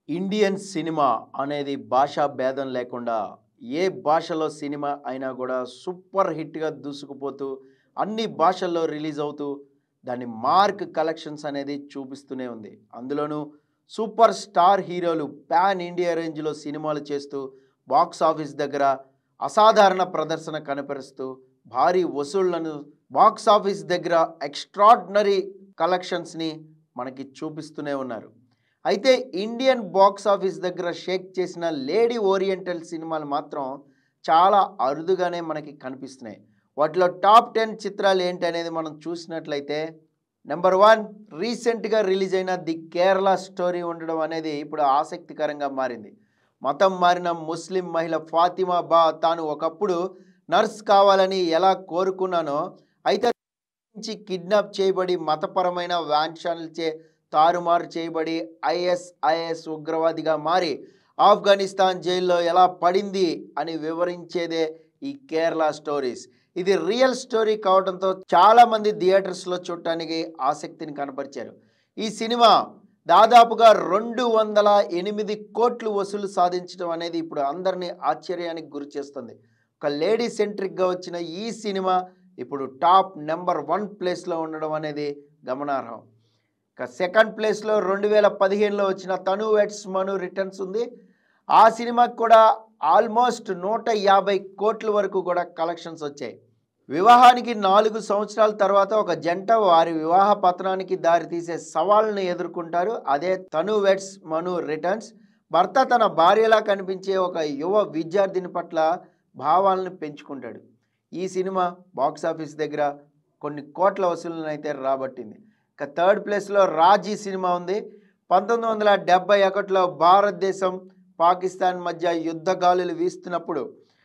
Indian cinema అనేది భాషా భేదం లేకుండా ఏ భాషలో సినిమా అయినా కూడా సూపర్ హిట్గా దూసుకుపోతూ అన్ని భాషల్లో రిలీజ్ అవుతూ దాని మార్క్ కలెక్షన్స్ అనేది చూపిస్తూనే ఉంది అందులోనూ సూపర్ స్టార్ హీరోలు పాన్ ఇండియా రేంజ్లో సినిమాలు చేస్తూ బాక్స్ ఆఫీస్ దగ్గర అసాధారణ ప్రదర్శన కనపరుస్తూ భారీ వసూళ్లను బాక్స్ ఆఫీస్ దగ్గర ఎక్స్ట్రాడినరీ కలెక్షన్స్ని మనకి చూపిస్తూనే ఉన్నారు అయితే ఇండియన్ బాక్స్ ఆఫీస్ దగ్గర షేక్ చేసిన లేడీ ఓరియంటల్ సినిమాలు మాత్రం చాలా అరుదుగానే మనకి కనిపిస్తున్నాయి వాటిలో టాప్ టెన్ చిత్రాలు ఏంటి అనేది మనం చూసినట్లయితే నెంబర్ వన్ రీసెంట్గా రిలీజ్ అయిన ది కేరళ స్టోరీ ఉండడం అనేది ఇప్పుడు ఆసక్తికరంగా మారింది మతం మారిన ముస్లిం మహిళ ఫాతిమా బా తాను ఒకప్పుడు నర్స్ కావాలని ఎలా కోరుకున్నానో అయితే నుంచి కిడ్నాప్ చేయబడి మతపరమైన వాంఛనలచే తారుమారు చేయబడి ఐఎస్ఐఎస్ ఉగ్రవాదిగా మారి ఆఫ్ఘనిస్తాన్ జైల్లో ఎలా పడింది అని వివరించేదే ఈ కేరళ స్టోరీస్ ఇది రియల్ స్టోరీ కావడంతో చాలామంది థియేటర్స్లో చూడటానికి ఆసక్తిని కనపరిచారు ఈ సినిమా దాదాపుగా రెండు వందల ఎనిమిది కోట్లు వసూలు సాధించడం అనేది ఇప్పుడు అందరినీ ఆశ్చర్యానికి గురి చేస్తుంది ఒక లేడీ సెంట్రిక్గా వచ్చిన ఈ సినిమా ఇప్పుడు టాప్ నెంబర్ వన్ ప్లేస్లో ఉండడం అనేది గమనార్హం ఇక సెకండ్ ప్లేస్లో రెండు వేల పదిహేనులో వచ్చిన తను వెట్స్ మను రిటర్న్స్ ఉంది ఆ సినిమాకి కూడా ఆల్మోస్ట్ నూట యాభై కోట్ల వరకు కూడా కలెక్షన్స్ వచ్చాయి వివాహానికి నాలుగు సంవత్సరాల తర్వాత ఒక జంట వారి వివాహ పత్రానికి దారితీసే సవాళ్ళను ఎదుర్కొంటారు అదే తను వెట్స్ మను రిటర్న్స్ భర్త తన భార్యలా కనిపించే ఒక యువ విద్యార్థిని పట్ల భావాలను పెంచుకుంటాడు ఈ సినిమా బాక్స్ ఆఫీస్ దగ్గర కొన్ని కోట్ల వసూలను అయితే రాబట్టింది ఇక థర్డ్ ప్లేస్లో రాజీ సినిమా ఉంది పంతొమ్మిది వందల డెబ్బై ఒకటిలో భారతదేశం పాకిస్తాన్ మధ్య యుద్ధ గాలులు వీస్తున్నప్పుడు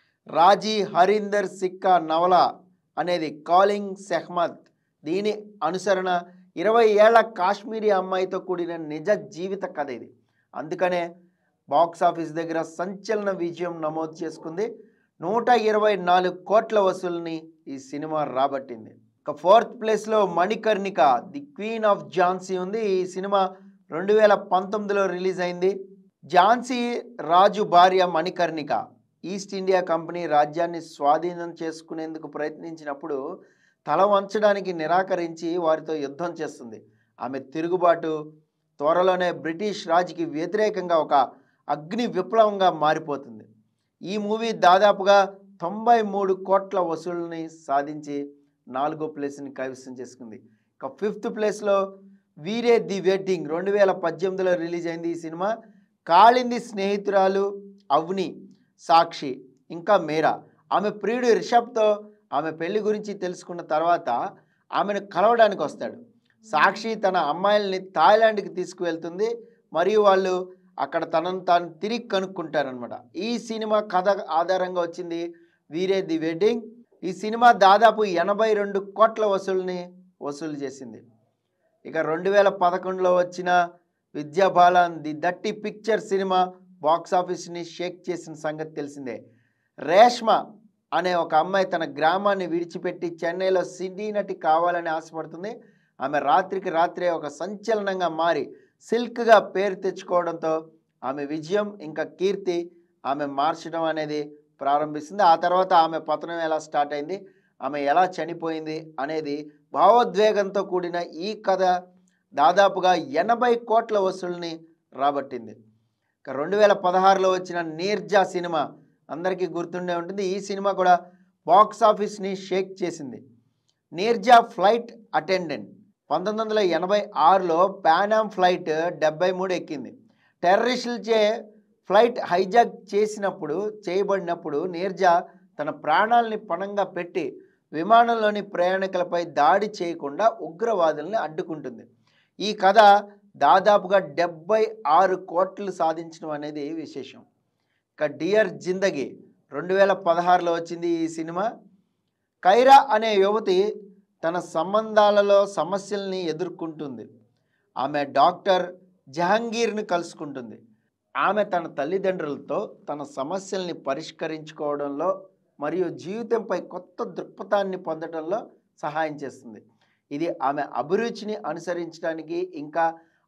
రాజీ హరీందర్ సిక్కా నవల అనేది కాలింగ్ సెహ్మద్ దీని అనుసరణ ఇరవై ఏళ్ల కాశ్మీరీ అమ్మాయితో కూడిన నిజ జీవిత కథ ఇది అందుకనే బాక్స్ ఆఫీస్ దగ్గర సంచలన విజయం నమోదు చేసుకుంది నూట ఇరవై నాలుగు కోట్ల వసూలుని ఈ సినిమా రాబట్టింది ఇక ఫోర్త్ ప్లేస్లో Manikarnika the queen of Jhansi ఉంది ఈ సినిమా రెండు వేల పంతొమ్మిదిలో రిలీజ్ అయింది ఝాన్సీ రాజు భార్య మణికర్ణిక ఈస్ట్ ఇండియా కంపెనీ రాజ్యాన్ని స్వాధీనం చేసుకునేందుకు ప్రయత్నించినప్పుడు తల వంచడానికి నిరాకరించి వారితో యుద్ధం చేస్తుంది ఆమె తిరుగుబాటు త్వరలోనే బ్రిటిష్ రాజుకి వ్యతిరేకంగా ఒక అగ్ని విప్లవంగా మారిపోతుంది ఈ మూవీ దాదాపుగా తొంభై మూడు కోట్ల వసూళ్ళని సాధించి నాలుగో ప్లేస్ని కైవసం చేసుకుంది ఇక ఫిఫ్త్ ప్లేస్లో వీరే ది వెడ్డింగ్ రెండు వేల పద్దెనిమిదిలో రిలీజ్ అయింది ఈ సినిమా కాళింది స్నేహితురాలు అవని సాక్షి ఇంకా మీరా ఆమె ప్రియుడు రిషబ్తో ఆమె పెళ్లి గురించి తెలుసుకున్న తర్వాత ఆమెను కలవడానికి వస్తాడు సాక్షి తన అమ్మాయిల్ని థాయిలాండ్కి తీసుకువెళ్తుంది మరియు వాళ్ళు అక్కడ తనను తాను తిరిగి కనుక్కుంటారనమాట ఈ సినిమా కథ ఆధారంగా వచ్చింది వీరే ది వెడ్డింగ్ ఈ సినిమా దాదాపు ఎనభై రెండు కోట్ల వసూలుని వసూలు చేసింది ఇక రెండు వేల పదకొండులో వచ్చిన Vidya Balan the దట్టి picture cinema box ఆఫీస్ని షేక్ చేసిన సంగతి తెలిసిందే రేష్మ అనే ఒక అమ్మాయి తన గ్రామాన్ని విడిచిపెట్టి చెన్నైలో సినీ నటి కావాలని ఆశపడుతుంది ఆమె రాత్రికి రాత్రే ఒక సంచలనంగా మారి సిల్క్గా పేరు తెచ్చుకోవడంతో ఆమె విజయం ఇంకా కీర్తి ఆమె మార్చడం అనేది ప్రారంభిస్తుంది ఆ తర్వాత ఆమె పతనం ఎలా స్టార్ట్ అయింది ఆమె ఎలా చనిపోయింది అనేది భావోద్వేగంతో కూడిన ఈ కథ దాదాపుగా ఎనభై కోట్ల వసూలుని రాబట్టింది ఇక రెండు వేల పదహారులో వచ్చిన నీర్జా సినిమా అందరికీ గుర్తుండే ఉంటుంది ఈ సినిమా కూడా బాక్స్ ఆఫీస్ని షేక్ చేసింది నీర్జా ఫ్లైట్ అటెండెంట్ పంతొమ్మిది వందల ఎనభై ఆరులో పానామ్ ఫ్లైట్ డెబ్బై మూడు ఎక్కింది టెర్రరిస్టులచే ఫ్లైట్ హైజాక్ చేసినప్పుడు చేయబడినప్పుడు నీర్జా తన ప్రాణాలని పణంగా పెట్టి విమానంలోని ప్రయాణికులపై దాడి చేయకుండా ఉగ్రవాదుల్ని అడ్డుకుంటుంది ఈ కథ దాదాపుగా డెబ్బై ఆరు కోట్లు సాధించడం అనేది విశేషం ఇక డియర్ జిందగీ రెండు వేల పదహారులో వచ్చింది ఈ సినిమా కైరా అనే యువతి తన సంబంధాలలో సమస్యల్ని ఎదుర్కొంటుంది ఆమె డాక్టర్ జహంగీర్ని కలుసుకుంటుంది ఆమె తన తల్లిదండ్రులతో తన సమస్యల్ని పరిష్కరించుకోవడంలో మరియు జీవితంపై కొత్త దృక్పథాన్ని పొందడంలో సహాయం చేస్తుంది ఇది ఆమె అభిరుచిని అనుసరించడానికి ఇంకా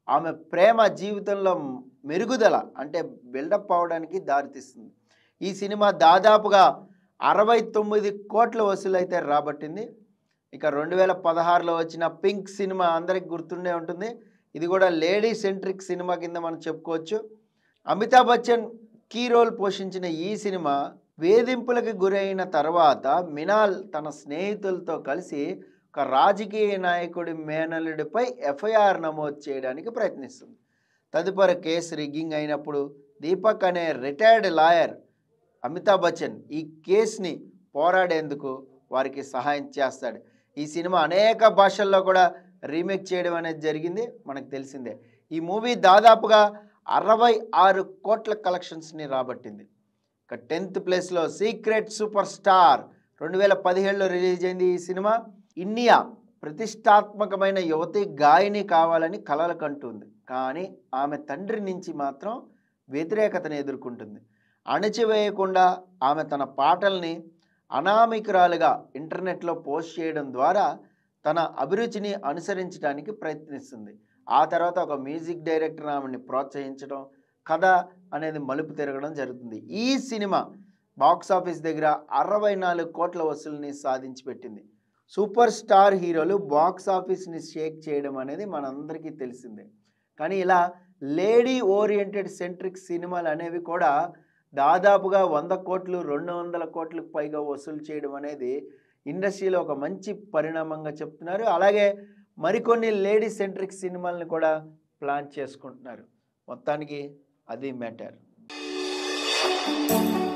ఆమె ప్రేమ జీవితంలో మెరుగుదల అంటే బిల్డప్ అవడానికి దారితీస్తుంది ఈ సినిమా దాదాపుగా అరవై తొమ్మిది కోట్ల వసూలైతే రాబట్టింది ఇక రెండు వేల పదహారులో వచ్చిన పింక్ సినిమా అందరికి గుర్తుండే ఉంటుంది ఇది కూడా లేడీ సెంట్రిక్ సినిమా కింద మనం చెప్పుకోవచ్చు అమితాబ్ బచ్చన్ కీ రోల్ పోషించిన ఈ సినిమా వేధింపులకు గురైన తర్వాత మినాల్ తన స్నేహితులతో కలిసి ఒక రాజకీయ నాయకుడి మేనల్లుడిపై ఎఫ్ఐఆర్ నమోదు చేయడానికి ప్రయత్నిస్తుంది తదుపరి కేసు రిగ్గింగ్ అయినప్పుడు దీపక్ అనే రిటైర్డ్ లాయర్ అమితాబ్ బచ్చన్ ఈ కేసుని పోరాడేందుకు వారికి సహాయం చేస్తాడు ఈ సినిమా అనేక భాషల్లో కూడా రీమేక్ చేయడం అనేది జరిగింది మనకు తెలిసిందే ఈ మూవీ దాదాపుగా అరవై ఆరు కోట్ల కలెక్షన్స్ని రాబట్టింది ఇక టెన్త్ ప్లేస్లో సీక్రెట్ సూపర్ స్టార్ రెండు వేల పదిహేడులో రిలీజ్ అయింది ఈ సినిమా ఇండియా ప్రతిష్టాత్మకమైన యువతి గాయని కావాలని కలలు కంటుంది కానీ ఆమె తండ్రి నుంచి మాత్రం వ్యతిరేకతను ఎదుర్కొంటుంది అణచివేయకుండా ఆమె తన పాటల్ని అనామికురాలుగా ఇంటర్నెట్లో పోస్ట్ చేయడం ద్వారా తన అభిరుచిని అనుసరించడానికి ప్రయత్నిస్తుంది ఆ తర్వాత ఒక మ్యూజిక్ డైరెక్టర్ ఆమెని ప్రోత్సహించడం కథ అనేది మలుపు తిరగడం జరుగుతుంది ఈ సినిమా బాక్స్ ఆఫీస్ దగ్గర అరవై నాలుగు కోట్ల వసూలుని సాధించి పెట్టింది సూపర్ స్టార్ హీరోలు బాక్స్ ఆఫీస్ని షేక్ చేయడం అనేది మనందరికీ తెలిసిందే కానీ ఇలా లేడీ ఓరియంటెడ్ సెంట్రిక్ సినిమాలు అనేవి కూడా దాదాపుగా వంద కోట్లు రెండు వందల కోట్లకు పైగా వసూలు చేయడం అనేది ఇండస్ట్రీలో ఒక మంచి పరిణామంగా చెప్తున్నారు అలాగే మరికొన్ని లేడీ సెంట్రిక్ సినిమాలను కూడా ప్లాన్ చేసుకుంటున్నారు మొత్తానికి అది మ్యాటర్